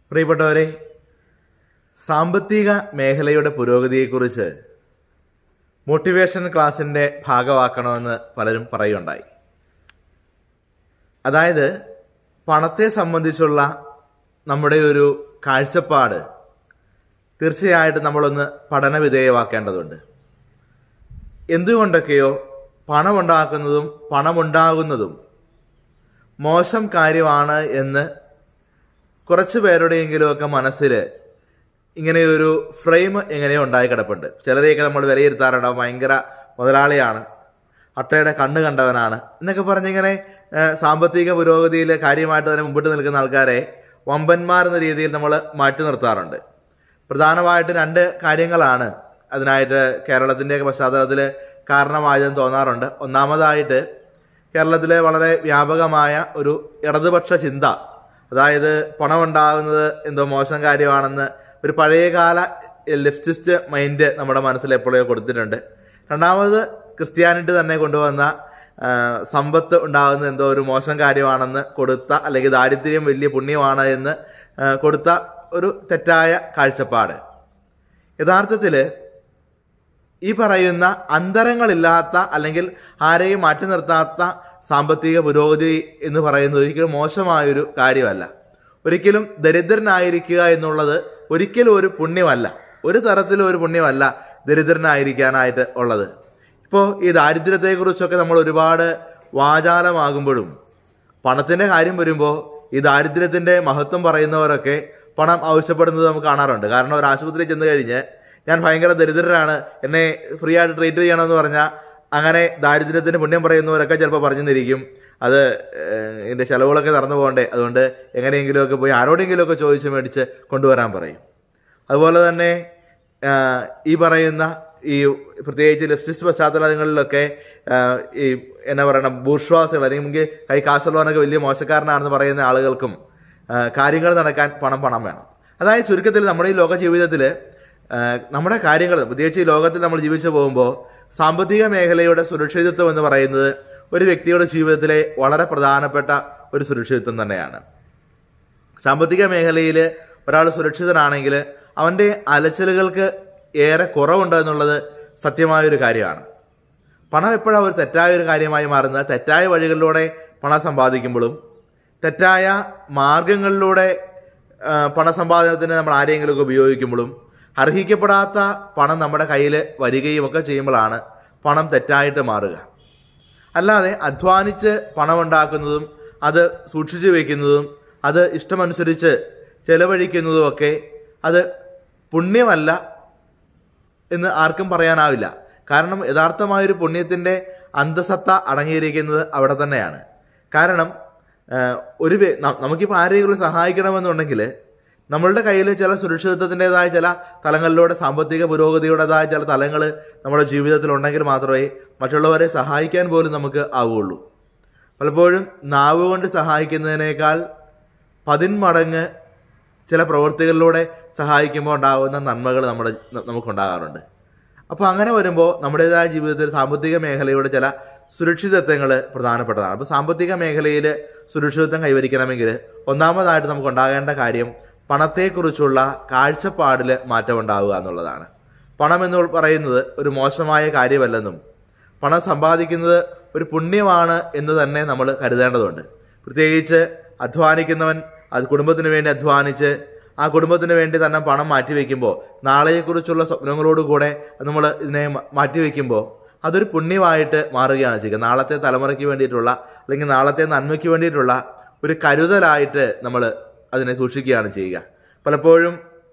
പ്രിയപ്പെട്ടവരെ സാമ്പത്തിക മേഖലയുടെ പുരോഗതിയെക്കുറിച്ച് മോട്ടിവേഷൻ ക്ലാസിൻ്റെ ഭാഗമാക്കണമെന്ന് പലരും പറയുകയുണ്ടായി അതായത് പണത്തെ സംബന്ധിച്ചുള്ള നമ്മുടെ ഒരു കാഴ്ചപ്പാട് തീർച്ചയായിട്ടും നമ്മളൊന്ന് പഠന വിധേയമാക്കേണ്ടതുണ്ട് എന്തുകൊണ്ടൊക്കെയോ പണമുണ്ടാക്കുന്നതും പണമുണ്ടാകുന്നതും മോശം കാര്യമാണ് എന്ന് കുറച്ച് പേരുടെയെങ്കിലുമൊക്കെ മനസ്സിൽ ഇങ്ങനെയൊരു ഫ്രെയിം എങ്ങനെയോ ഉണ്ടായി കിടപ്പുണ്ട് ചിലരെയൊക്കെ നമ്മൾ വിലയിരുത്താറുണ്ട് ഭയങ്കര മുതലാളിയാണ് അട്ടയുടെ കണ്ണ് കണ്ടവനാണ് എന്നൊക്കെ പറഞ്ഞിങ്ങനെ ഏഹ്, സാമ്പത്തിക പുരോഗതിയിൽ കാര്യമായിട്ട് തന്നെ മുമ്പിട്ട് നിൽക്കുന്ന ആൾക്കാരെ വമ്പന്മാർ എന്ന രീതിയിൽ നമ്മൾ മാറ്റി നിർത്താറുണ്ട് പ്രധാനമായിട്ട് രണ്ട് കാര്യങ്ങളാണ് അതിനായിട്ട് കേരളത്തിൻ്റെയൊക്കെ പശ്ചാത്തലത്തിൽ കാരണമായതെന്ന് തോന്നാറുണ്ട് ഒന്നാമതായിട്ട് കേരളത്തിലെ വളരെ വ്യാപകമായ ഒരു ഇടതുപക്ഷ ചിന്ത അതായത് പണമുണ്ടാകുന്നത് എന്തോ മോശം കാര്യമാണെന്ന് ഒരു പഴയകാല ലെഫ്റ്റിസ്റ്റ് മൈൻഡ് നമ്മുടെ മനസ്സിൽ എപ്പോഴോ കൊടുത്തിട്ടുണ്ട് രണ്ടാമത് ക്രിസ്ത്യാനിറ്റി തന്നെ കൊണ്ടുവന്ന ആ, സമ്പത്ത് ഉണ്ടാകുന്നത് എന്തോ ഒരു മോശം കാര്യമാണെന്ന് കൊടുത്ത അല്ലെങ്കിൽ ദാരിദ്ര്യം വലിയ പുണ്യമാണ് എന്ന് ആ, കൊടുത്ത ഒരു തെറ്റായ കാഴ്ചപ്പാട് യഥാർത്ഥത്തിൽ ഈ പറയുന്ന അന്തരങ്ങളില്ലാത്ത അല്ലെങ്കിൽ ആരെയും മാറ്റി നിർത്താത്ത സാമ്പത്തിക പുരോഗതി എന്ന് പറയുന്നത് ഒരിക്കലും മോശമായൊരു കാര്യമല്ല ഒരിക്കലും ദരിദ്രനായിരിക്കുക എന്നുള്ളത് ഒരിക്കലും ഒരു പുണ്യമല്ല ഒരു തരത്തിലും ഒരു പുണ്യമല്ല ദരിദ്രനായിരിക്കാനായിട്ട് ഉള്ളത് ഇപ്പോൾ ഈ ദാരിദ്ര്യത്തെക്കുറിച്ചൊക്കെ നമ്മൾ ഒരുപാട് വാചാലമാകുമ്പോഴും പണത്തിൻ്റെ കാര്യം വരുമ്പോൾ ഈ ദാരിദ്ര്യത്തിൻ്റെ മഹത്വം പറയുന്നവരൊക്കെ പണം ആവശ്യപ്പെടുന്നത് നമുക്ക് കാണാറുണ്ട് കാരണം ഒരു ആശുപത്രിയിൽ ചെന്ന് കഴിഞ്ഞ് ഞാൻ ഭയങ്കര ദരിദ്രരാണ് എന്നെ ഫ്രീ ആയിട്ട് ട്രീറ്റ് ചെയ്യണമെന്ന് പറഞ്ഞാൽ അങ്ങനെ ദാരിദ്ര്യത്തിന് പുണ്യം പറയുന്നവരൊക്കെ ചിലപ്പോൾ പറഞ്ഞു തന്നിരിക്കും അത് ഏഹ്, ഇതിൻ്റെ ചിലവുകളൊക്കെ നടന്നു പോകണ്ടേ അതുകൊണ്ട് എങ്ങനെയെങ്കിലുമൊക്കെ പോയി ആരോടെങ്കിലുമൊക്കെ ചോദിച്ച് മേടിച്ച് കൊണ്ടുവരാൻ പറയും അതുപോലെ തന്നെ ആ, ഈ പറയുന്ന ഈ പ്രത്യേകിച്ച് ലെഫ്റ്റിസ്റ്റ് പശ്ചാത്തലങ്ങളിലൊക്കെ ആ, ഈ എന്നാ പറയണം ബൂർഷ്വാസികൾ അല്ലെങ്കിൽ കൈ കാശുള്ളവനൊക്കെ വലിയ മോശക്കാരനാണെന്ന് പറയുന്ന ആളുകൾക്കും ആ, കാര്യങ്ങൾ നടക്കാൻ പണം പണം വേണം അതായത് ചുരുക്കത്തിൽ നമ്മുടെ ഈ ലോക ജീവിതത്തിൽ നമ്മുടെ കാര്യങ്ങൾ പ്രത്യേകിച്ച് ഈ ലോകത്തിൽ നമ്മൾ ജീവിച്ചു പോകുമ്പോൾ സാമ്പത്തിക മേഖലയുടെ സുരക്ഷിതത്വം എന്ന് പറയുന്നത് ഒരു വ്യക്തിയുടെ ജീവിതത്തിലെ വളരെ പ്രധാനപ്പെട്ട ഒരു സുരക്ഷിതത്വം തന്നെയാണ് സാമ്പത്തിക മേഖലയിൽ ഒരാൾ സുരക്ഷിതനാണെങ്കിൽ അവൻ്റെ അലച്ചിലുകൾക്ക് ഏറെ കുറവുണ്ട് എന്നുള്ളത് സത്യമായൊരു കാര്യമാണ് പണം എപ്പോഴാണ് ഒരു തെറ്റായ ഒരു കാര്യമായി മാറുന്നത് തെറ്റായ വഴികളിലൂടെ പണം സമ്പാദിക്കുമ്പോഴും തെറ്റായ മാർഗങ്ങളിലൂടെ ആ, പണസമ്പാദനത്തിന് നമ്മൾ ആരെങ്കിലുമൊക്കെ ഉപയോഗിക്കുമ്പോഴും അർഹിക്കപ്പെടാത്ത പണം നമ്മുടെ കയ്യിൽ വരികയും ഒക്കെ ചെയ്യുമ്പോഴാണ് പണം തെറ്റായിട്ട് മാറുക അല്ലാതെ അധ്വാനിച്ച് പണമുണ്ടാക്കുന്നതും അത് സൂക്ഷിച്ചു വെക്കുന്നതും അത് ഇഷ്ടമനുസരിച്ച് ചെലവഴിക്കുന്നതും ഒക്കെ അത് പുണ്യമല്ല എന്ന് ആർക്കും പറയാനാവില്ല കാരണം യഥാർത്ഥമായൊരു പുണ്യത്തിൻ്റെ അന്തസത്ത അടങ്ങിയിരിക്കുന്നത് അവിടെ തന്നെയാണ് കാരണം ആഹ്, ഒരു വ്യ- ന- നമുക്കിപ്പോൾ ആരെങ്കിലും സഹായിക്കണമെന്നുണ്ടെങ്കിൽ നമ്മളുടെ കയ്യിൽ ചില സുരക്ഷിതത്വത്തിൻ്റെതായ ചില തലങ്ങളിലൂടെ സാമ്പത്തിക പുരോഗതിയുടേതായ ചില തലങ്ങൾ നമ്മുടെ ജീവിതത്തിൽ ഉണ്ടെങ്കിൽ മാത്രമേ മറ്റുള്ളവരെ സഹായിക്കാൻ പോലും നമുക്ക് ആവുകയുള്ളൂ പലപ്പോഴും നാവ് കൊണ്ട് സഹായിക്കുന്നതിനേക്കാൾ പതിന്മടങ്ങ് ചില പ്രവൃത്തികളിലൂടെ സഹായിക്കുമ്പോൾ ഉണ്ടാകുന്ന നന്മകൾ നമ്മുടെ ന- നമുക്കുണ്ടാകാറുണ്ട് അപ്പോൾ അങ്ങനെ വരുമ്പോൾ നമ്മുടേതായ ജീവിതത്തിൽ സാമ്പത്തിക മേഖലയുടെ ചില സുരക്ഷിതത്വങ്ങൾ പ്രധാനപ്പെട്ടതാണ് അപ്പോൾ സാമ്പത്തിക മേഖലയിൽ സുരക്ഷിതത്വം കൈവരിക്കണമെങ്കിൽ ഒന്നാമതായിട്ട് നമുക്ക് ഉണ്ടാകേണ്ട കാര്യം പണത്തെക്കുറിച്ചുള്ള കാഴ്ചപ്പാടിൽ മാറ്റം ഉണ്ടാവുക എന്നുള്ളതാണ് പണം എന്ന് പറയുന്നത് ഒരു മോശമായ കാര്യമല്ലെന്നും പണം സമ്പാദിക്കുന്നത് ഒരു പുണ്യമാണ് എന്ന് തന്നെ നമ്മൾ കരുതേണ്ടതുണ്ട് പ്രത്യേകിച്ച് അധ്വാനിക്കുന്നവൻ അത് കുടുംബത്തിന് വേണ്ടി അധ്വാനിച്ച് ആ കുടുംബത്തിന് വേണ്ടി തന്നെ പണം മാറ്റിവെക്കുമ്പോൾ നാളെയെക്കുറിച്ചുള്ള സ്വപ്നങ്ങളോടുകൂടെ നമ്മൾ ഇതിനെ മ- മാറ്റിവെക്കുമ്പോൾ അതൊരു പുണ്യമായിട്ട് മാറുകയാണ് ചെയ്യുക നാളത്തെ തലമുറയ്ക്ക് വേണ്ടിയിട്ടുള്ള അല്ലെങ്കിൽ നാളത്തെ നന്മയ്ക്ക് വേണ്ടിയിട്ടുള്ള ഒരു കരുതലായിട്ട് നമ്മൾ അതിനെ സൂക്ഷിക്കുകയാണ് ചെയ്യുക പലപ്പോഴും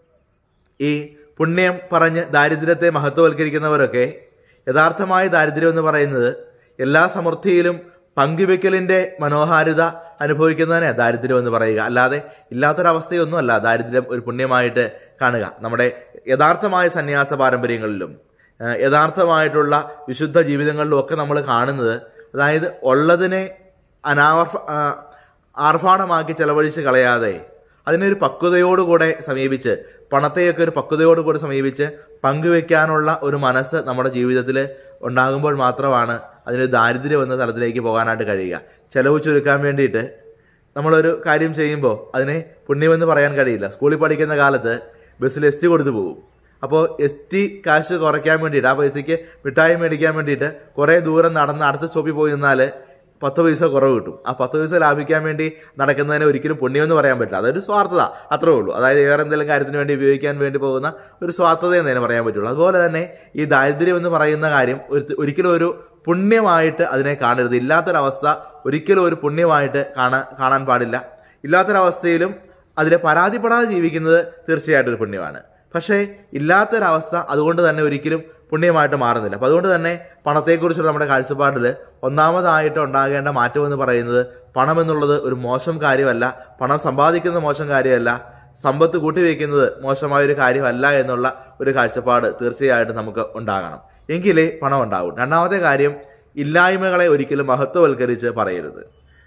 ഈ പുണ്യം പറഞ്ഞ് ദാരിദ്ര്യത്തെ മഹത്വവൽക്കരിക്കുന്നവരൊക്കെ യഥാർത്ഥമായ ദാരിദ്ര്യം എന്ന് പറയുന്നത് എല്ലാ സമൃദ്ധിയിലും പങ്കുവെക്കലിൻ്റെ മനോഹാരിത അനുഭവിക്കുന്നതിനെ ദാരിദ്ര്യം എന്ന് പറയുക അല്ലാതെ ഇല്ലാത്തൊരവസ്ഥയൊന്നുമല്ല ദാരിദ്ര്യം ഒരു പുണ്യമായിട്ട് കാണുക നമ്മുടെ യഥാർത്ഥമായ സന്യാസ പാരമ്പര്യങ്ങളിലും ആ, യഥാർത്ഥമായിട്ടുള്ള വിശുദ്ധ ജീവിതങ്ങളിലും ഒക്കെ നമ്മൾ കാണുന്നത് അതായത് ഉള്ളതിനെ അനാവർഫ ആ, ആർഭാടമാക്കി ചെലവഴിച്ച് കളയാതെ അതിനൊരു പക്വതയോടുകൂടെ സമീപിച്ച് പണത്തെയൊക്കെ ഒരു പക്വതയോടുകൂടി സമീപിച്ച് പങ്കുവെക്കാനുള്ള ഒരു മനസ്സ് നമ്മുടെ ജീവിതത്തിൽ ഉണ്ടാകുമ്പോൾ മാത്രമാണ് അതിന് ദാരിദ്ര്യം എന്ന തലത്തിലേക്ക് പോകാനായിട്ട് കഴിയുക ചെലവ് ചുരുക്കാൻ വേണ്ടിയിട്ട് നമ്മളൊരു കാര്യം ചെയ്യുമ്പോൾ അതിനെ പുണ്യമെന്ന് പറയാൻ കഴിയില്ല സ്കൂളിൽ പഠിക്കുന്ന കാലത്ത് ബസ്സിൽ എസ് ടി കൊടുത്തു പോകും അപ്പോൾ എസ് ടി കാശ് കുറയ്ക്കാൻ വേണ്ടിയിട്ട് ആ പൈസയ്ക്ക് മിഠായി മേടിക്കാൻ വേണ്ടിയിട്ട് കുറേ ദൂരം നടന്ന് അടുത്ത സ്റ്റോപ്പിൽ പോയി നിന്നാൽ പത്ത് പൈസ കുറവ് കിട്ടും ആ പത്ത് പൈസ ലാഭിക്കാൻ വേണ്ടി നടക്കുന്നതിന് ഒരിക്കലും പുണ്യമെന്ന് പറയാൻ പറ്റില്ല അതൊരു സ്വാർത്ഥത അത്രേ ഉള്ളൂ അതായത് വേറെ എന്തെങ്കിലും കാര്യത്തിന് വേണ്ടി ഉപയോഗിക്കാൻ വേണ്ടി പോകുന്ന ഒരു സ്വാർത്ഥത എന്ന് തന്നെ പറയാൻ പറ്റുള്ളൂ അതുപോലെ തന്നെ ഈ ദാരിദ്ര്യം എന്ന് പറയുന്ന കാര്യം ഒരു ഒരിക്കലും ഒരു പുണ്യമായിട്ട് അതിനെ കാണരുത് ഇല്ലാത്തൊരവസ്ഥ ഒരിക്കലും ഒരു പുണ്യമായിട്ട് കാണാൻ കാണാൻ പാടില്ല ഇല്ലാത്തൊരവസ്ഥയിലും അതിൽ പരാതിപ്പെടാതെ ജീവിക്കുന്നത് തീർച്ചയായിട്ടും ഒരു പുണ്യമാണ് പക്ഷേ ഇല്ലാത്തൊരവസ്ഥ അതുകൊണ്ട് തന്നെ ഒരിക്കലും പുണ്യമായിട്ട് മാറുന്നില്ല അപ്പോൾ അതുകൊണ്ട് തന്നെ പണത്തെക്കുറിച്ചുള്ള നമ്മുടെ കാഴ്ചപ്പാടിൽ ഒന്നാമതായിട്ട് ഉണ്ടാകേണ്ട മാറ്റം എന്ന് പറയുന്നത് പണം എന്നുള്ളത് ഒരു മോശം കാര്യമല്ല പണം സമ്പാദിക്കുന്നത് മോശം കാര്യമല്ല സമ്പത്ത് കൂട്ടിവെക്കുന്നത് മോശമായ ഒരു കാര്യമല്ല എന്നുള്ള ഒരു കാഴ്ചപ്പാട് തീർച്ചയായിട്ടും നമുക്ക് ഉണ്ടാകണം എങ്കിലേ പണം ഉണ്ടാവും രണ്ടാമത്തെ കാര്യം ഇല്ലായ്മകളെ ഒരിക്കലും മഹത്വവൽക്കരിച്ച് പറയരുത്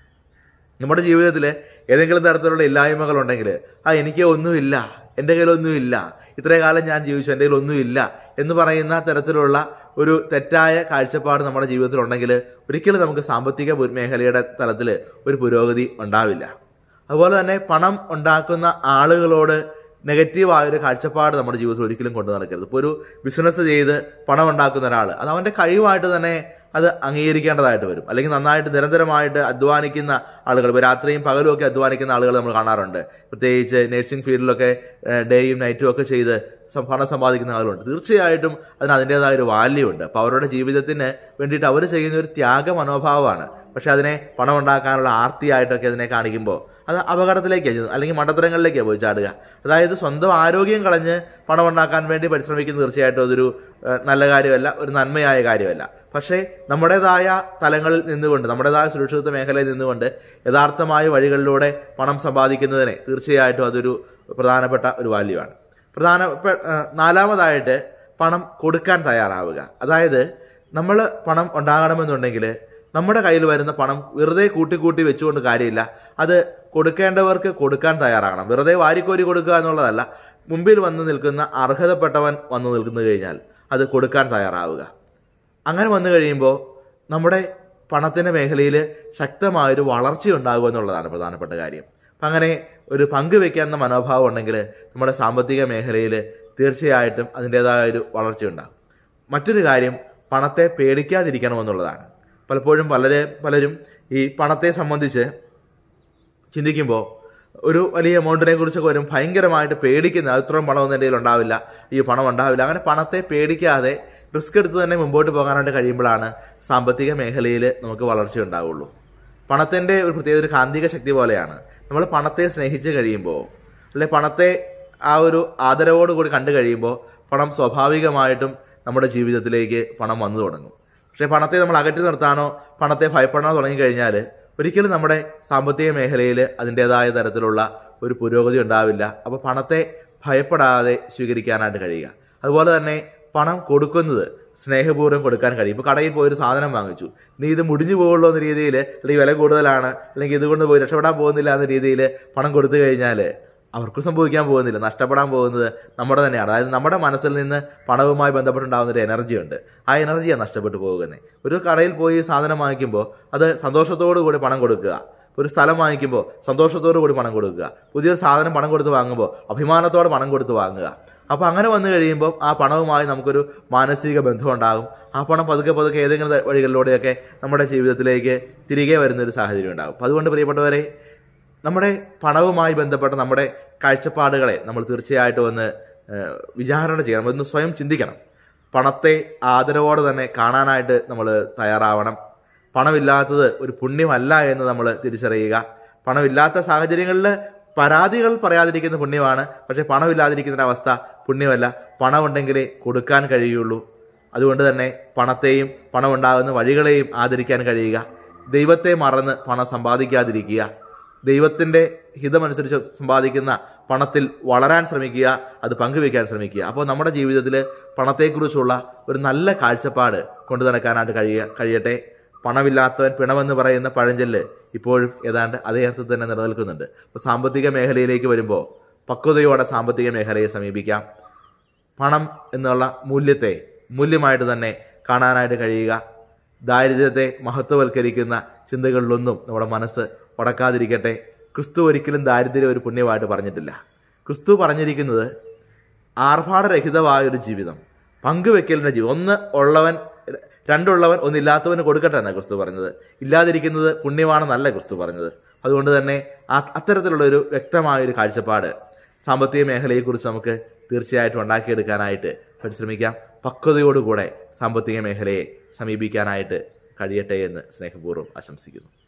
നമ്മുടെ ജീവിതത്തിൽ ഏതെങ്കിലും തരത്തിലുള്ള ഇല്ലായ്മകൾ ഉണ്ടെങ്കിൽ ആ എനിക്ക് ഒന്നുമില്ല എൻ്റെ കയ്യിലൊന്നുമില്ല ഇത്രയും കാലം ഞാൻ ജീവിച്ചു എൻ്റെ കയ്യിലൊന്നുമില്ല എന്ന് പറയുന്ന തരത്തിലുള്ള ഒരു തെറ്റായ കാഴ്ചപ്പാട് നമ്മുടെ ജീവിതത്തിൽ ഉണ്ടെങ്കിൽ ഒരിക്കലും നമുക്ക് സാമ്പത്തിക പു- മേഖലയുടെ തലത്തിൽ ഒരു പുരോഗതി ഉണ്ടാവില്ല അതുപോലെ തന്നെ പണം ഉണ്ടാക്കുന്ന ആളുകളോട് നെഗറ്റീവായ ഒരു കാഴ്ചപ്പാട് നമ്മുടെ ജീവിതത്തിൽ ഒരിക്കലും കൊണ്ടു നടക്കരുത് ഇപ്പോൾ ഒരു ബിസിനസ് ചെയ്ത് പണം ഉണ്ടാക്കുന്ന ഒരാൾ അത് അവൻ്റെ കഴിവായിട്ട് തന്നെ അത് അംഗീകരിക്കേണ്ടതായിട്ട് വരും അല്ലെങ്കിൽ നന്നായിട്ട് നിരന്തരമായിട്ട് അധ്വാനിക്കുന്ന ആളുകൾ ഇപ്പോൾ രാത്രിയും പകലും ഒക്കെ അധ്വാനിക്കുന്ന ആളുകൾ നമ്മൾ കാണാറുണ്ട് പ്രത്യേകിച്ച് നഴ്സിംഗ് ഫീൽഡിലൊക്കെ ഡേയും നൈറ്റും ഒക്കെ ചെയ്ത് സം- പണം സമ്പാദിക്കുന്ന ആളുകളുണ്ട് തീർച്ചയായിട്ടും അതിന് അതിൻ്റെതായ ഒരു വാല്യൂ ഉണ്ട് അപ്പോൾ അവരുടെ ജീവിതത്തിന് വേണ്ടിയിട്ട് അവർ ചെയ്യുന്ന ഒരു ത്യാഗ മനോഭാവമാണ് പക്ഷെ അതിനെ പണം ഉണ്ടാക്കാനുള്ള ആർത്തിയായിട്ടൊക്കെ അതിനെ കാണിക്കുമ്പോൾ അത് അപകടത്തിലേക്കാണ് ചെയ്യുന്നത് അല്ലെങ്കിൽ മണ്ടത്തരങ്ങളിലേക്കാണ് പോയി ചാടുക അതായത് സ്വന്തം ആരോഗ്യം കളഞ്ഞ് പണം ഉണ്ടാക്കാൻ വേണ്ടി പരിശ്രമിക്കുന്നത് തീർച്ചയായിട്ടും അതൊരു ഏഹ്, നല്ല കാര്യമല്ല ഒരു നന്മയായ കാര്യമല്ല പക്ഷേ നമ്മുടേതായ തലങ്ങളിൽ നിന്നുകൊണ്ട് നമ്മുടേതായ സുരക്ഷിത മേഖലയിൽ നിന്നുകൊണ്ട് യഥാർത്ഥമായ വഴികളിലൂടെ പണം സമ്പാദിക്കുന്നതിനെ തീർച്ചയായിട്ടും അതൊരു പ്രധാനപ്പെട്ട ഒരു വാല്യൂ ആണ് പ്രധാനപ്പെട്ട നാലാമതായിട്ട് പണം കൊടുക്കാൻ തയ്യാറാവുക അതായത് നമ്മൾ പണം ഉണ്ടാകണമെന്നുണ്ടെങ്കിൽ നമ്മുടെ കയ്യിൽ വരുന്ന പണം വെറുതെ കൂട്ടി കൂട്ടി വെച്ചുകൊണ്ട് കാര്യമില്ല അത് കൊടുക്കേണ്ടവർക്ക് കൊടുക്കാൻ തയ്യാറാകണം വെറുതെ വാരിക്കോരി കൊടുക്കുക എന്നുള്ളതല്ല മുമ്പിൽ വന്ന് നിൽക്കുന്ന അർഹതപ്പെട്ടവൻ വന്ന് നിൽക്കുന്നു കഴിഞ്ഞാൽ അത് കൊടുക്കാൻ തയ്യാറാവുക അങ്ങനെ വന്നു കഴിയുമ്പോൾ നമ്മുടെ പണത്തിൻ്റെ മേഖലയിൽ ശക്തമായൊരു വളർച്ച ഉണ്ടാകുക എന്നുള്ളതാണ് പ്രധാനപ്പെട്ട കാര്യം അപ്പം അങ്ങനെ ഒരു പങ്കുവെക്കാവുന്ന മനോഭാവം ഉണ്ടെങ്കിൽ നമ്മുടെ സാമ്പത്തിക മേഖലയിൽ തീർച്ചയായിട്ടും അതിൻ്റേതായ ഒരു വളർച്ചയുണ്ടാകും മറ്റൊരു കാര്യം പണത്തെ പേടിക്കാതിരിക്കണമെന്നുള്ളതാണ് പലപ്പോഴും പലരെ പലരും ഈ പണത്തെ സംബന്ധിച്ച് ചിന്തിക്കുമ്പോൾ ഒരു വലിയ എമൗണ്ടിനെ കുറിച്ചൊക്കെ വരും ഭയങ്കരമായിട്ട് പേടിക്കുന്ന അത്രയും പണമൊന്നും എൻ്റെ കയ്യിൽ ഉണ്ടാവില്ല ഈ പണം ഉണ്ടാവില്ല അങ്ങനെ പണത്തെ പേടിക്കാതെ റിസ്ക് എടുത്ത് തന്നെ മുമ്പോട്ട് പോകാനായിട്ട് കഴിയുമ്പോഴാണ് സാമ്പത്തിക മേഖലയിൽ നമുക്ക് വളർച്ച ഉണ്ടാവുള്ളൂ പണത്തിൻ്റെ ഒരു പ്രത്യേക ഒരു കാന്തിക ശക്തി പോലെയാണ് നമ്മൾ പണത്തെ സ്നേഹിച്ച് കഴിയുമ്പോൾ അല്ലെ പണത്തെ ആ ഒരു ആദരവോട് കൂടി കണ്ടു കഴിയുമ്പോൾ പണം സ്വാഭാവികമായിട്ടും നമ്മുടെ ജീവിതത്തിലേക്ക് പണം വന്നു തുടങ്ങും പക്ഷേ പണത്തെ നമ്മൾ അകറ്റി നിർത്താനോ പണത്തെ ഭയപ്പെടാനോ തുടങ്ങിക്കഴിഞ്ഞാൽ ഒരിക്കലും നമ്മുടെ സാമ്പത്തിക മേഖലയിൽ അതിൻ്റെതായ തരത്തിലുള്ള ഒരു പുരോഗതി ഉണ്ടാവില്ല അപ്പോൾ പണത്തെ ഭയപ്പെടാതെ സ്വീകരിക്കാനായിട്ട് കഴിയുക അതുപോലെ തന്നെ പണം കൊടുക്കുന്നത് സ്നേഹപൂർവ്വം കൊടുക്കാൻ കഴിയും ഇപ്പോൾ കടയിൽ പോയി ഒരു സാധനം വാങ്ങിച്ചു നീ ഇത് മുടിഞ്ഞു പോകുള്ളൂ എന്ന രീതിയിൽ അല്ലെങ്കിൽ വില കൂടുതലാണ് അല്ലെങ്കിൽ ഇതുകൊണ്ട് പോയി രക്ഷപ്പെടാൻ പോകുന്നില്ല എന്ന രീതിയിൽ പണം കൊടുത്തു കഴിഞ്ഞാൽ അവർക്കും സംഭവിക്കാൻ പോകുന്നില്ല നഷ്ടപ്പെടാൻ പോകുന്നത് നമ്മുടെ തന്നെയാണ് അതായത് നമ്മുടെ മനസ്സിൽ നിന്ന് പണവുമായി ബന്ധപ്പെട്ടുണ്ടാകുന്ന ഒരു എനർജി ഉണ്ട് ആ എനർജിയാണ് നഷ്ടപ്പെട്ടു പോകുന്നത് ഒരു കടയിൽ പോയി സാധനം വാങ്ങിക്കുമ്പോൾ അത് സന്തോഷത്തോടു കൂടി പണം കൊടുക്കുക ഒരു സ്ഥലം വാങ്ങിക്കുമ്പോൾ സന്തോഷത്തോടു കൂടി പണം കൊടുക്കുക പുതിയ സാധനം പണം കൊടുത്ത് വാങ്ങുമ്പോൾ അഭിമാനത്തോടെ പണം കൊടുത്ത് വാങ്ങുക അപ്പോൾ അങ്ങനെ വന്നു കഴിയുമ്പോൾ ആ പണവുമായി നമുക്കൊരു മാനസിക ബന്ധം ഉണ്ടാകും ആ പണം പതുക്കെ പതുക്കെ ഏതെങ്കിലും ത- വഴികളിലൂടെയൊക്കെ നമ്മുടെ ജീവിതത്തിലേക്ക് തിരികെ വരുന്ന ഒരു സാഹചര്യം ഉണ്ടാകും അപ്പോൾ അതുകൊണ്ട് പ്രിയപ്പെട്ടവരെ നമ്മുടെ പണവുമായി ബന്ധപ്പെട്ട നമ്മുടെ കാഴ്ചപ്പാടുകളെ നമ്മൾ തീർച്ചയായിട്ടും ഒന്ന് ഏഹ്, വിചാരണ ചെയ്യണം ഒന്ന് സ്വയം ചിന്തിക്കണം പണത്തെ ആദരവോടെ തന്നെ കാണാനായിട്ട് നമ്മൾ തയ്യാറാവണം പണമില്ലാത്തത് ഒരു പുണ്യമല്ല എന്ന് നമ്മൾ തിരിച്ചറിയുക പണമില്ലാത്ത സാഹചര്യങ്ങളിൽ പരാതികൾ പറയാതിരിക്കുന്ന പുണ്യമാണ് പക്ഷേ പണമില്ലാതിരിക്കുന്ന ഒരു അവസ്ഥ പുണ്യമല്ല പണമുണ്ടെങ്കിലേ കൊടുക്കാൻ കഴിയുള്ളൂ അതുകൊണ്ട് തന്നെ പണത്തെയും പണമുണ്ടാകുന്ന വഴികളെയും ആദരിക്കാൻ കഴിയുക ദൈവത്തെ മറന്ന് പണം സമ്പാദിക്കാതിരിക്കുക ദൈവത്തിൻ്റെ ഹിതമനുസരിച്ച് സമ്പാദിക്കുന്ന പണത്തിൽ വളരാൻ ശ്രമിക്കുക അത് പങ്കുവെക്കാൻ ശ്രമിക്കുക അപ്പോൾ നമ്മുടെ ജീവിതത്തിൽ പണത്തെക്കുറിച്ചുള്ള ഒരു നല്ല കാഴ്ചപ്പാട് കൊണ്ടു നടക്കാനായിട്ട് കഴിയ കഴിയട്ടെ പണമില്ലാത്തവൻ പിണമെന്ന് പറയുന്ന പഴഞ്ചൊല്ല് ഇപ്പോഴും ഏതാണ്ട് അതേ അർത്ഥത്തിൽ തന്നെ നിലനിൽക്കുന്നുണ്ട് അപ്പോൾ സാമ്പത്തിക മേഖലയിലേക്ക് വരുമ്പോൾ പക്വതയോടെ സാമ്പത്തിക മേഖലയെ സമീപിക്കാം പണം എന്നുള്ള മൂല്യത്തെ മൂല്യമായിട്ട് തന്നെ കാണാനായിട്ട് കഴിയുക ദാരിദ്ര്യത്തെ മഹത്വവൽക്കരിക്കുന്ന ചിന്തകളിലൊന്നും നമ്മുടെ മനസ്സ് ഉടക്കാതിരിക്കട്ടെ ക്രിസ്തു ഒരിക്കലും ദാരിദ്ര്യം ഒരു പുണ്യമായിട്ട് പറഞ്ഞിട്ടില്ല ക്രിസ്തു പറഞ്ഞിരിക്കുന്നത് ആർഭാടരഹിതമായ ഒരു ജീവിതം പങ്കുവെക്കലിൻ്റെ ജീവിതം ഒന്ന് ഉള്ളവൻ രണ്ടുള്ളവൻ ഒന്നില്ലാത്തവന് കൊടുക്കട്ടെ എന്നാണ് ക്രിസ്തു പറഞ്ഞത് ഇല്ലാതിരിക്കുന്നത് പുണ്യമാണെന്നല്ല ക്രിസ്തു പറഞ്ഞത് അതുകൊണ്ട് തന്നെ ആ അത്തരത്തിലുള്ള ഒരു വ്യക്തമായ ഒരു കാഴ്ചപ്പാട് സാമ്പത്തിക മേഖലയെക്കുറിച്ച് നമുക്ക് തീർച്ചയായിട്ടും ഉണ്ടാക്കിയെടുക്കാനായിട്ട് പരിശ്രമിക്കാം പക്വതയോടുകൂടെ സാമ്പത്തിക മേഖലയെ സമീപിക്കാനായിട്ട് കഴിയട്ടെ എന്ന് സ്നേഹപൂർവ്വം ആശംസിക്കുന്നു